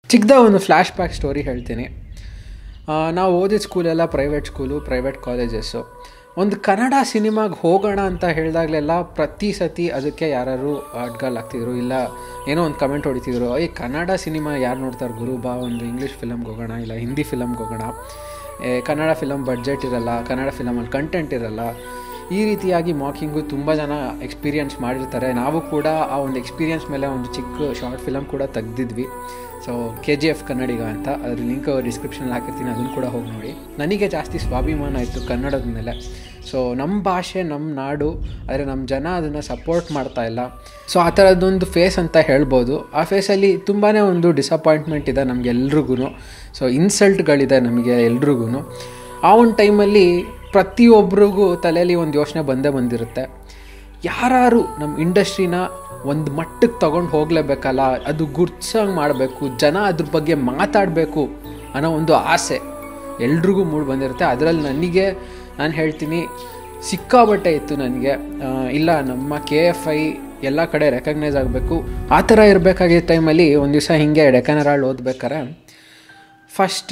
ಚಿಕ್ಕದ ಒಂದು flash back story ಹೇಳ್ತೀನಿ ಆ, ನಾವು ಓದಿದ ಸ್ಕೂಲೆಲ್ಲ ಪ್ರೈವೇಟ್ ಸ್ಕೂಲು ಪ್ರೈವೇಟ್ ಕಾಲೇಜಸ್ಸು ಒಂದು ಕನ್ನಡ ಸಿನಿಮಾಗೆ ಹೋಗೋಣ ಅಂತ ಹೇಳಿದಾಗಲೆಲ್ಲ ಪ್ರತಿ ಸತಿ ಅದಕ್ಕೆ ಯಾರು ಅಡ್ಗಾಲಾಗ್ತಿದ್ರು ಇಲ್ಲ ಏನೋ ಒಂದು ಕಮೆಂಟ್ ಹೊಡಿತಿದ್ರು ಈ ಕನ್ನಡ ಸಿನಿಮಾ ಯಾರು ನೋಡ್ತಾರೆ ಗುರು ಬಾ ಒಂದು ಇಂಗ್ಲೀಷ್ ಫಿಲಮ್ಗೆ ಹೋಗೋಣ ಇಲ್ಲ ಹಿಂದಿ ಫಿಲಮ್ಗೆ ಹೋಗೋಣ ಏ, ಕನ್ನಡ ಫಿಲಮ್ ಬಡ್ಜೆಟ್ ಇರಲ್ಲ ಕನ್ನಡ ಫಿಲಮಲ್ಲಿ ಕಂಟೆಂಟ್ ಇರಲ್ಲ ಈ ರೀತಿಯಾಗಿ ಮಾಕಿಂಗು ತುಂಬ ಜನ ಎಕ್ಸ್ಪೀರಿಯನ್ಸ್ ಮಾಡಿರ್ತಾರೆ ನಾವು ಕೂಡ ಆ ಒಂದು ಎಕ್ಸ್ಪೀರಿಯನ್ಸ್ ಮೇಲೆ ಒಂದು ಚಿಕ್ಕ ಶಾರ್ಟ್ ಫಿಲಮ್ ಕೂಡ ತೆಗ್ದಿದ್ವಿ so K G F Kannadiga ಅಂತ ಅದ್ರ ಲಿಂಕ್ ಡಿಸ್ಕ್ರಿಪ್ಷನಲ್ಲಿ ಹಾಕಿರ್ತೀನಿ ಅದನ್ನು ಕೂಡ ಹೋಗಿ ನೋಡಿ ನನಗೆ ಜಾಸ್ತಿ ಸ್ವಾಭಿಮಾನ ಇತ್ತು ಕನ್ನಡದ ಮೇಲೆ ಸೊ ನಮ್ಮ ಭಾಷೆ ನಮ್ಮ ನಾಡು ಆದರೆ ನಮ್ಮ ಜನ ಅದನ್ನು ಸಪೋರ್ಟ್ ಮಾಡ್ತಾ ಇಲ್ಲ ಸೊ ಆ ಥರದ್ದೊಂದು ಫೇಸ್ ಅಂತ ಹೇಳ್ಬೋದು ಆ ಫೇಸಲ್ಲಿ ತುಂಬಾ ಒಂದು ಡಿಸಪಾಯಿಂಟ್ಮೆಂಟ್ ಇದೆ ನಮಗೆಲ್ರಿಗೂ ಸೊ ಇನ್ಸಲ್ಟ್ಗಳಿದೆ ನಮಗೆ ಎಲ್ರಿಗೂ ಆ ಒಂದು ಟೈಮಲ್ಲಿ ಪ್ರತಿಯೊಬ್ಬರಿಗೂ ತಲೆಯಲ್ಲಿ ಒಂದು ಯೋಚನೆ ಬಂದೇ ಬಂದಿರುತ್ತೆ ಯಾರು ನಮ್ಮ ಇಂಡಸ್ಟ್ರಿನ ಒಂದು ಮಟ್ಟಕ್ಕೆ ತಗೊಂಡು ಹೋಗಲೇಬೇಕಲ್ಲ ಅದು ಗುರ್ತಿಸಂಗೆ ಮಾಡಬೇಕು ಜನ ಅದ್ರ ಬಗ್ಗೆ ಮಾತಾಡಬೇಕು ಅನ್ನೋ ಒಂದು ಆಸೆ ಎಲ್ರಿಗೂ ಮೂಡ್ ಬಂದಿರುತ್ತೆ ಅದರಲ್ಲಿ ನನಗೆ ನಾನು ಹೇಳ್ತೀನಿ ಸಿಕ್ಕಾಬಟ್ಟೆ ಇತ್ತು ನನಗೆ ಆ, ಇಲ್ಲ ನಮ್ಮ ಕೆ ಎಫ್ ಐ ಎಲ್ಲ ಕಡೆ ರೆಕಗ್ನೈಸ್ ಆಗಬೇಕು ಆ ಥರ ಇರಬೇಕಾಗಿದ್ದ ಟೈಮಲ್ಲಿ ಒಂದು ದಿವಸ ಹಿಂಗೆ ಡೆಕನರಾಳ್ ಓದ್ಬೇಕಾರೆ ಫಸ್ಟ್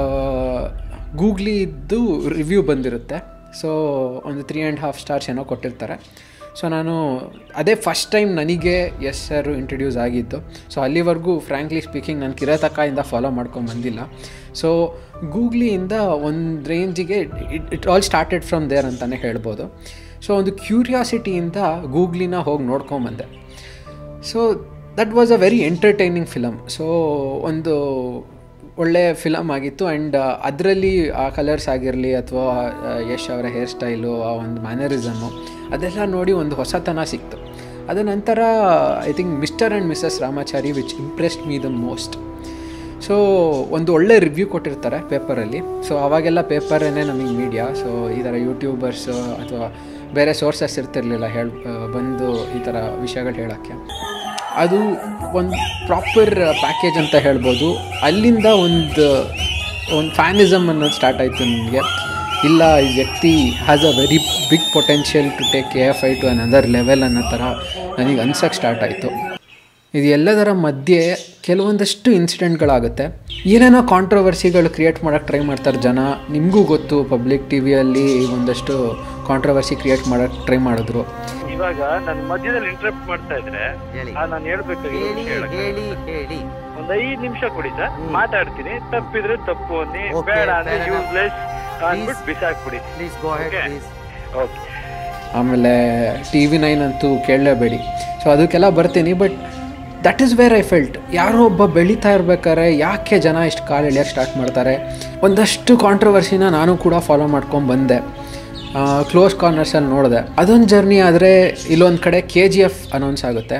ಗೂಗ್ಲಿದ್ದು ರಿವ್ಯೂ ಬಂದಿರುತ್ತೆ ಸೊ ಒಂದು ತ್ರೀ ಆ್ಯಂಡ್ ಹಾಫ್ ಸ್ಟಾರ್ಸ್ ಏನೋ ಕೊಟ್ಟಿರ್ತಾರೆ ಸೊ ನಾನು ಅದೇ ಫಸ್ಟ್ ಟೈಮ್ ನನಗೆ ಎಸ್ ಸರ್ ಇಂಟ್ರಡ್ಯೂಸ್ ಆಗಿದ್ದು ಸೊ ಅಲ್ಲಿವರೆಗೂ ಫ್ರ್ಯಾಂಕ್ಲಿ ಸ್ಪೀಕಿಂಗ್ ನಾನು ಕಿರತಕಾಯಿಂದ ಫಾಲೋ ಮಾಡ್ಕೊಂಡು ಬಂದಿಲ್ಲ ಸೊ ಗೂಗ್ಲಿಯಿಂದ ಒಂದು ರೇಂಜಿಗೆ it it all started from there ಅಂತಲೇ ಹೇಳ್ಬೋದು ಸೊ ಒಂದು ಕ್ಯೂರಿಯಾಸಿಟಿಯಿಂದ ಗೂಗ್ಲಿನ ಹೋಗಿ ನೋಡ್ಕೊಂಬಂದೆ so that was a very entertaining film so ಒಂದು ಒಳ್ಳೆ ಫಿಲಮ್ ಆಗಿತ್ತು ಆ್ಯಂಡ್ ಅದರಲ್ಲಿ ಆ ಕಲರ್ಸ್ ಆಗಿರಲಿ ಅಥವಾ ಯಶ್ ಅವರ ಹೇರ್ ಸ್ಟೈಲು ಆ ಒಂದು ಮ್ಯಾನರಿಸಮು ಅದೆಲ್ಲ ನೋಡಿ ಒಂದು ಹೊಸತನ ಸಿಕ್ತು ಅದ ನಂತರ I think mister and missus Ramachari which impressed me the most so ಒಂದು ಒಳ್ಳೆ ರಿವ್ಯೂ ಕೊಟ್ಟಿರ್ತಾರೆ ಪೇಪರಲ್ಲಿ ಸೊ ಅವಾಗೆಲ್ಲ ಪೇಪರೇ ನಮಗೆ ಮೀಡಿಯಾ ಸೊ ಈ ಥರ ಯೂಟ್ಯೂಬರ್ಸ್ ಅಥವಾ ಬೇರೆ ಸೋರ್ಸಸ್ ಇರ್ತಿರ್ಲಿಲ್ಲ ಹೇಳಿ ಬಂದು ಈ ಥರ ವಿಷಯಗಳು ಹೇಳೋಕ್ಕೆ ಅದು ಒಂದು ಪ್ರಾಪರ್ ಪ್ಯಾಕೇಜ್ ಅಂತ ಹೇಳ್ಬೋದು ಅಲ್ಲಿಂದ ಒಂದು ಒಂದು ಫ್ಯಾನಿಸಮ್ ಅನ್ನೋದು ಸ್ಟಾರ್ಟ್ ಆಯಿತು ನನಗೆ ಇಲ್ಲ ಈ ವ್ಯಕ್ತಿ has a very big potential to take K F I to another level ಅನ್ನೋ ಥರ ನನಗೆ ಅನ್ಸೋಕ್ಕೆ ಸ್ಟಾರ್ಟ್ ಆಯಿತು ಇದು ಎಲ್ಲದರ ಮಧ್ಯೆ ಕೆಲವೊಂದಷ್ಟು ಇನ್ಸಿಡೆಂಟ್ಗಳಾಗುತ್ತೆ ಏನೇನೋ ಕಾಂಟ್ರವರ್ಸಿಗಳು ಕ್ರಿಯೇಟ್ ಮಾಡೋಕ್ಕೆ ಟ್ರೈ ಮಾಡ್ತಾರೆ ಜನ ನಿಮಗೂ ಗೊತ್ತು ಪಬ್ಲಿಕ್ ಟಿ ವಿಯಲ್ಲಿ ಒಂದಷ್ಟು ಕಾಂಟ್ರವರ್ಸಿ ಕ್ರಿಯೇಟ್ ಮಾಡೋಕ್ಕೆ ಟ್ರೈ ಮಾಡಿದ್ರು ಇವಾಗ ನಾನು ಮಧ್ಯದಲ್ಲಿ ಇಂಟರಪ್ಟ್ ಮಾಡ್ತಾ ಇದ್ರೆ ಹೇಳಿ ಆ ನಾನು ಹೇಳ್ಬೇಕಾಗಿ ಹೇಳಿ ಹೇಳಿ ಹೇಳಿ ಒಂದ್ ಐದ್ ನಿಮಿಷ ಕೊಡಿ ಸರ್ ಮಾತಾಡ್ತೀನಿ ತಪ್ಪಿದ್ರೆ ತಪ್ಪು ಅನ್ನಿ Okay, ಬೇಡ ಅಂದ್ರೆ fair enough. ಯೂಸ್ಲೆಸ್ ಅಂದ್ಬಿಟ್ಟು Please. ಬಿಸಾಕ್ಬಿಡಿ please go ahead Okay. Please okay ಆಮೇಲೆ ಟಿ ವಿ ನೈನ್ ಅಂತೂ ಕೇಳಲೇಬೇಡಿ ಸೊ ಅದಕ್ಕೆಲ್ಲ ಬರ್ತೀನಿ but that is where I felt ಯಾರೋ ಒಬ್ಬ ಬೆಳೀತಾ ಇರ್ಬೇಕಾದ್ರೆ ಯಾಕೆ ಜನ ಇಷ್ಟು ಕಾಲು ಎಳಿಯೋಕ್ಕೆ ಸ್ಟಾರ್ಟ್ ಮಾಡ್ತಾರೆ ಒಂದಷ್ಟು ಕಾಂಟ್ರವರ್ಸಿನ ನಾನು ಕೂಡ ಫಾಲೋ ಮಾಡ್ಕೊಂಡು ಬಂದೆ ಕ್ಲೋಸ್ ಕಾರ್ನರ್ಸಲ್ಲಿ ನೋಡಿದೆ ಅದೊಂದು ಜರ್ನಿ ಆದರೆ ಇಲ್ಲೊಂದು ಕಡೆ ಕೆ ಜಿ ಎಫ್ ಅನೌನ್ಸ್ ಆಗುತ್ತೆ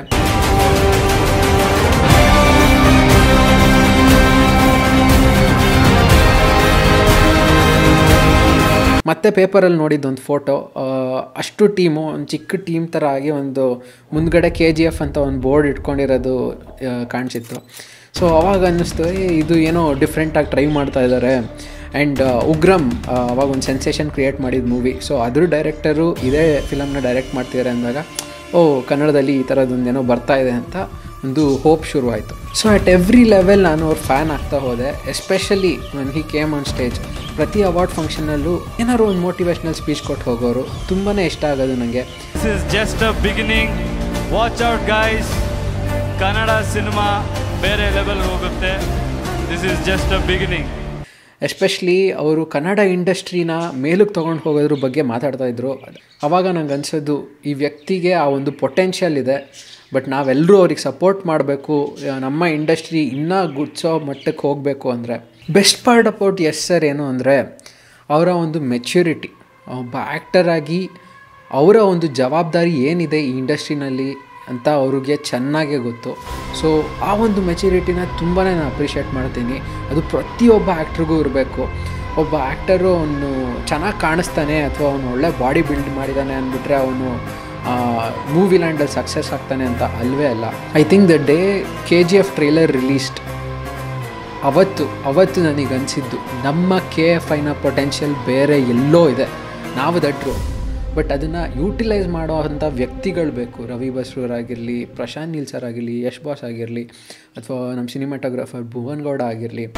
ಮತ್ತೆ ಪೇಪರಲ್ಲಿ ನೋಡಿದ್ದೊಂದು ಫೋಟೋ ಅಷ್ಟು ಟೀಮು ಒಂದು ಚಿಕ್ಕ ಟೀಮ್ ಥರ ಆಗಿ ಒಂದು ಮುಂದ್ಗಡೆ ಕೆ ಜಿ ಎಫ್ ಅಂತ ಒಂದು ಬೋರ್ಡ್ ಇಟ್ಕೊಂಡಿರೋದು ಆ, ಕಾಣಿಸಿತ್ತು ಸೊ ಅವಾಗ ಅನ್ನಿಸ್ತು ಏ, ಇದು ಏನೋ ಡಿಫ್ರೆಂಟಾಗಿ ಟ್ರೈ ಮಾಡ್ತಾ ಇದ್ದಾರೆ ಆ್ಯಂಡ್ ಉಗ್ರಮ್ ಆ, ಅವಾಗ ಒಂದು ಸೆನ್ಸೇಷನ್ ಕ್ರಿಯೇಟ್ ಮಾಡಿದ ಮೂವಿ ಸೊ ಅದ್ರ ಡೈರೆಕ್ಟರು ಇದೇ ಫಿಲಮ್ನ ಡೈರೆಕ್ಟ್ ಮಾಡ್ತಿದ್ದಾರೆ ಅಂದಾಗ ಓ ಕನ್ನಡದಲ್ಲಿ ಈ ಥರದ್ದೊಂದು ಏನೋ ಬರ್ತಾ ಇದೆ ಅಂತ ಒಂದು ಹೋಪ್ ಶುರುವಾಯಿತು ಸೊ ಅಟ್ ಎವ್ರಿ ಲೆವೆಲ್ ನಾನು ಅವ್ರ ಫ್ಯಾನ್ ಆಗ್ತಾ ಹೋದೆ especially when he came on stage ಪ್ರತಿ ಅವಾರ್ಡ್ ಫಂಕ್ಷನಲ್ಲೂ ಏನಾದ್ರು ಒಂದು ಮೋಟಿವೇಶ್ನಲ್ ಸ್ಪೀಚ್ ಕೊಟ್ಟು ಹೋಗೋರು ತುಂಬಾ ಇಷ್ಟ ಆಗೋದು ನನಗೆ This is just a beginning. Watch out, guys. Kannada cinema ಬೇರೆ ಲೆವೆಲ್ ಹೋಗುತ್ತೆ this is just a beginning especially ಅವರು ಕನ್ನಡ ಇಂಡಸ್ಟ್ರಿನ ಮೇಲಕ್ಕೆ ತೊಗೊಂಡು ಹೋಗೋದ್ರ ಬಗ್ಗೆ ಮಾತಾಡ್ತಾ ಇದ್ರು ಅವಾಗ ನಂಗೆ ಅನ್ಸೋದು ಈ ವ್ಯಕ್ತಿಗೆ ಆ ಒಂದು ಪೊಟೆನ್ಷಿಯಲ್ ಇದೆ ಬಟ್ ನಾವೆಲ್ಲರೂ ಅವ್ರಿಗೆ ಸಪೋರ್ಟ್ ಮಾಡಬೇಕು ನಮ್ಮ ಇಂಡಸ್ಟ್ರಿ ಇನ್ನೂ ಗುಡ್ಸೋ ಮಟ್ಟಕ್ಕೆ ಹೋಗಬೇಕು ಅಂದರೆ best part about Yash sir ಏನು ಅಂದರೆ ಅವರ ಒಂದು ಮೆಚ್ಯೂರಿಟಿ ಒಬ್ಬ ಆ್ಯಕ್ಟರ್ ಆಗಿ ಅವರ ಒಂದು ಜವಾಬ್ದಾರಿ ಏನಿದೆ ಈ ಇಂಡಸ್ಟ್ರಿನಲ್ಲಿ ಅಂತ ಅವ್ರಿಗೆ ಚೆನ್ನಾಗೇ ಗೊತ್ತು ಸೊ ಆ ಒಂದು ಮೆಚುರಿಟಿನ ತುಂಬಾ ನಾನು ಅಪ್ರಿಷಿಯೇಟ್ ಮಾಡ್ತೀನಿ ಅದು ಪ್ರತಿಯೊಬ್ಬ ಆ್ಯಕ್ಟ್ರಿಗೂ ಇರಬೇಕು ಒಬ್ಬ ಆ್ಯಕ್ಟರು ಅವನು ಚೆನ್ನಾಗಿ ಕಾಣಿಸ್ತಾನೆ ಅಥವಾ ಅವನು ಒಳ್ಳೆ ಬಾಡಿ ಬಿಲ್ಡ್ ಮಾಡಿದ್ದಾನೆ ಅಂದ್ಬಿಟ್ರೆ ಅವನು ಮೂವಿ ಲ್ಯಾಂಡಲ್ಲಿ ಸಕ್ಸಸ್ ಆಗ್ತಾನೆ ಅಂತ ಅಲ್ವೇ ಅಲ್ಲ I think the day K G F trailer released ಅವತ್ತು ಅವತ್ತು ನನಗೆ ಅನಿಸಿದ್ದು ನಮ್ಮ ಕೆ ಎಫ್ ಐನ ಪೊಟೆನ್ಷಿಯಲ್ ಬೇರೆ ಎಲ್ಲೋ ಇದೆ ನಾವು ದಟ್ರು ಬಟ್ ಅದನ್ನು ಯೂಟಿಲೈಸ್ ಮಾಡೋ ಅಂಥ ವ್ಯಕ್ತಿಗಳು ಬೇಕು ರವಿ ಬಸ್ರೂರಾಗಿರಲಿ ಪ್ರಶಾಂತ್ ನೀಲ್ ಸರ್ ಆಗಿರಲಿ ಯಶ್ ಬಾಸ್ ಆಗಿರಲಿ ಅಥವಾ ನಮ್ಮ ಸಿನಿಮಾಟೋಗ್ರಾಫರ್ ಭುವನ್ ಗೌಡ ಆಗಿರಲಿ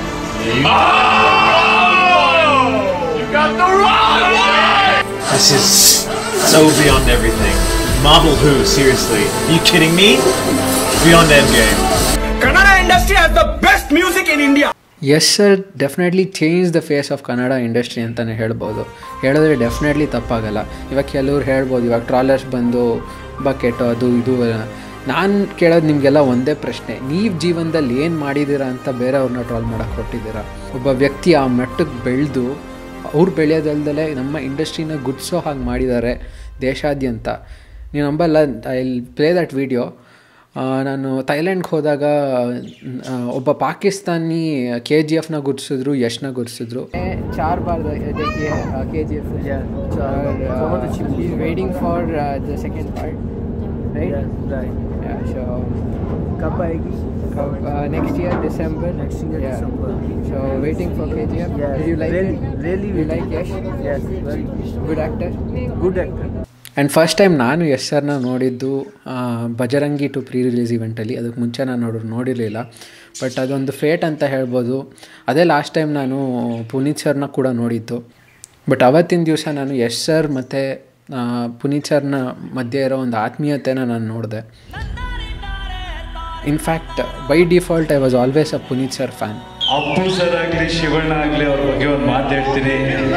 This is so beyond everything. Marble who, seriously? Are you kidding me? Beyond Endgame. Kannada industry has the best music in India. Yash sir definitely change the face of Kannada industry ಅಂತಲೇ ಹೇಳ್ಬೋದು ಹೇಳಿದ್ರೆ definitely ತಪ್ಪಾಗಲ್ಲ ಇವಾಗ ಕೆಲವ್ರು ಹೇಳ್ಬೋದು ಇವಾಗ ಟ್ರಾಲರ್ಸ್ ಬಂದು ಬಕೆಟು ಅದು ಇದು ನಾನು ಕೇಳೋದು ನಿಮಗೆಲ್ಲ ಒಂದೇ ಪ್ರಶ್ನೆ ನೀವು ಜೀವನದಲ್ಲಿ ಏನು ಮಾಡಿದ್ದೀರಾ ಅಂತ ಬೇರೆಯವ್ರನ್ನ ಟ್ರಾಲ್ ಮಾಡೋಕ್ಕೆ ಹೊರಟಿದ್ದೀರಾ ಒಬ್ಬ ವ್ಯಕ್ತಿ ಆ ಮಟ್ಟಕ್ಕೆ ಬೆಳೆದು ಅವ್ರು ಬೆಳೆಯೋದಲ್ದಲೇ ನಮ್ಮ ಇಂಡಸ್ಟ್ರಿನ ಗುಡ್ಸೋ ಹಾಗೆ ಮಾಡಿದ್ದಾರೆ ದೇಶಾದ್ಯಂತ ನೀವು ನಂಬಲ್ಲ ಐ ಪ್ಲೇ ದಟ್ ವಿಡಿಯೋ ನಾನು ಥೈಲ್ಯಾಂಡ್ಗೆ ಹೋದಾಗ ಆ, ಒಬ್ಬ ಪಾಕಿಸ್ತಾನಿ ಕೆ ಜಿ ಎಫ್ನ ಗುರ್ಸಿದ್ರು ಯಶ್ನ ಗುರ್ಸಿದ್ರು ಚಾರ್ ಬಾರ್ K G F waiting for the second part right so ಕब आएगी कब next year December next year December so waiting for KGF yes, you like really, it really you like Yash yes very good actor good actor and first time ನಾನು ಯಶ್ ಸರ್ನ ನೋಡಿದ್ದು ಆ, Bajarangi two pre release ಇವೆಂಟಲ್ಲಿ ಅದಕ್ಕೆ ಮುಂಚೆ ನಾನು ನೋಡೋರು ನೋಡಿರಲಿಲ್ಲ ಬಟ್ ಅದೊಂದು ಫೇಟ್ ಅಂತ ಹೇಳ್ಬೋದು ಅದೇ ಲಾಸ್ಟ್ ಟೈಮ್ ನಾನು ಪುನೀತ್ ಸರ್ನ ಕೂಡ ನೋಡಿದ್ದು ಬಟ್ ಅವತ್ತಿನ ದಿವಸ ನಾನು ಯಶ್ ಸರ್ ಮತ್ತು ಪುನೀತ್ ಸರ್ನ ಮಧ್ಯೆ ಇರೋ ಒಂದು ಆತ್ಮೀಯತೆನ ನಾನು ನೋಡಿದೆ in fact by default I was always a Puneeth sir fan Appu sir ಆಗಲಿ ಶಿವಣ್ಣ ಆಗಲಿ ಅವ್ರ ಬಗ್ಗೆ ಒಂದು ಮಾತು ಹೇಳ್ತೀನಿ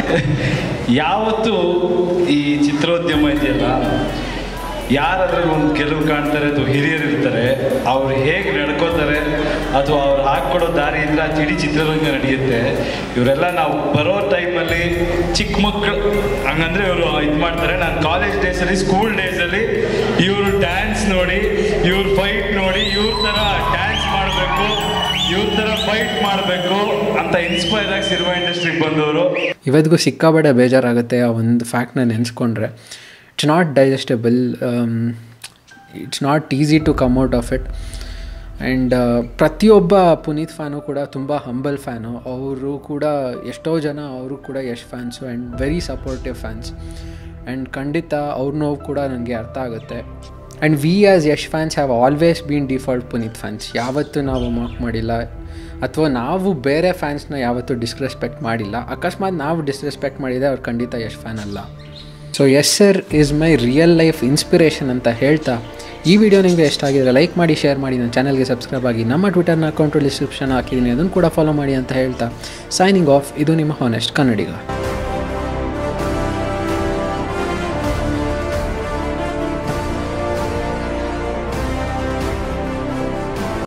ಯಾವತ್ತು ಈ ಚಿತ್ರೋದ್ಯಮ ಇದೆಯಲ್ಲ ಯಾರಾದ್ರೂ ಒಂದು ಗೆಲುವು ಕಾಣ್ತಾರೆ ಅಥವಾ ಹಿರಿಯರು ಇರ್ತಾರೆ ಅವ್ರು ಹೇಗೆ ನಡ್ಕೋತಾರೆ ಅಥವಾ ಅವ್ರು ಹಾಕ್ಕೊಡೋ ದಾರಿಯಿಂದ ಆ ಇಡೀ ಚಿತ್ರರಂಗ ನಡೆಯುತ್ತೆ ಇವರೆಲ್ಲ ನಾವು ಬರೋ ಟೈಮಲ್ಲಿ ಚಿಕ್ಕ ಮಕ್ಕಳು ಹಂಗಂದ್ರೆ ಇವರು ಇದು ಮಾಡ್ತಾರೆ ನಾನು ಕಾಲೇಜ್ ಡೇಸಲ್ಲಿ ಸ್ಕೂಲ್ ಡೇಸಲ್ಲಿ ಇವರು ಡ್ಯಾನ್ಸ್ ನೋಡಿ ಇವ್ರ ಫೈಟ್ ನೋಡಿ ಇವ್ರ ಥರ ಡ್ಯಾನ್ಸ್ ಮಾಡಬೇಕು ಇವ್ರ ಥರ ಫೈಟ್ ಮಾಡಬೇಕು ಅಂತ ಇನ್ಸ್ಪೈರ್ ಆಗಿ ಸಿನಿಮಾ ಇಂಡಸ್ಟ್ರಿಗೆ ಬಂದವರು ಇವತ್ತಿಗೂ ಸಿಕ್ಕಾಬಡೆ ಬೇಜಾರಾಗುತ್ತೆ ಆ ಒಂದು ಫ್ಯಾಕ್ಟ್ನ ನೆನೆಸ್ಕೊಂಡ್ರೆ it's not digestible it's not easy to come out of it and ಪ್ರತಿಯೊಬ್ಬ ಪುನೀತ್ ಫ್ಯಾನು ಕೂಡ ತುಂಬ ಹಂಬಲ್ ಫ್ಯಾನು ಅವರು ಕೂಡ ಎಷ್ಟೋ ಜನ ಅವರು ಕೂಡ Yash fans and very supportive fans and ಖಂಡಿತ ಅವ್ರ ನೋವು ಕೂಡ ನನಗೆ ಅರ್ಥ ಆಗುತ್ತೆ and we as Yash fans have always been default Puneeth fans ಯಾವತ್ತೂ ನಾವು ಮಾಕ್ ಮಾಡಿಲ್ಲ ಅಥವಾ ನಾವು ಬೇರೆ ಫ್ಯಾನ್ಸ್ನ ಯಾವತ್ತೂ ಡಿಸ್ರೆಸ್ಪೆಕ್ಟ್ ಮಾಡಿಲ್ಲ ಅಕಸ್ಮಾತ್ ನಾವು ಡಿಸ್ರೆಸ್ಪೆಕ್ಟ್ ಮಾಡಿದರೆ ಅವ್ರು ಖಂಡಿತ ಯಶ್ ಫ್ಯಾನ್ ಅಲ್ಲ so Yash sir is my real life inspiration ಅಂತ ಹೇಳ್ತಾ ಈ ವಿಡಿಯೋ ನಿಮಗೆ ಇಷ್ಟ ಆಗಿದ್ರೆ ಲೈಕ್ ಮಾಡಿ ಶೇರ್ ಮಾಡಿ ನನ್ನ ಚಾನಲ್ಗೆ ಸಬ್ಸ್ಕ್ರೈಬ್ ಆಗಿ ನಮ್ಮ ಟ್ವಿಟರ್ನ ಅಕೌಂಟು ಡಿಸ್ಕ್ರಿಪ್ಷನ್ ಹಾಕಿದ್ದೀನಿ ಅದನ್ನು ಕೂಡ ಫಾಲೋ ಮಾಡಿ ಅಂತ ಹೇಳ್ತಾ ಸೈನಿಂಗ್ ಆಫ್ ಇದು ನಿಮ್ಮ ಹಾನೆಸ್ಟ್ ಕನ್ನಡಿಗ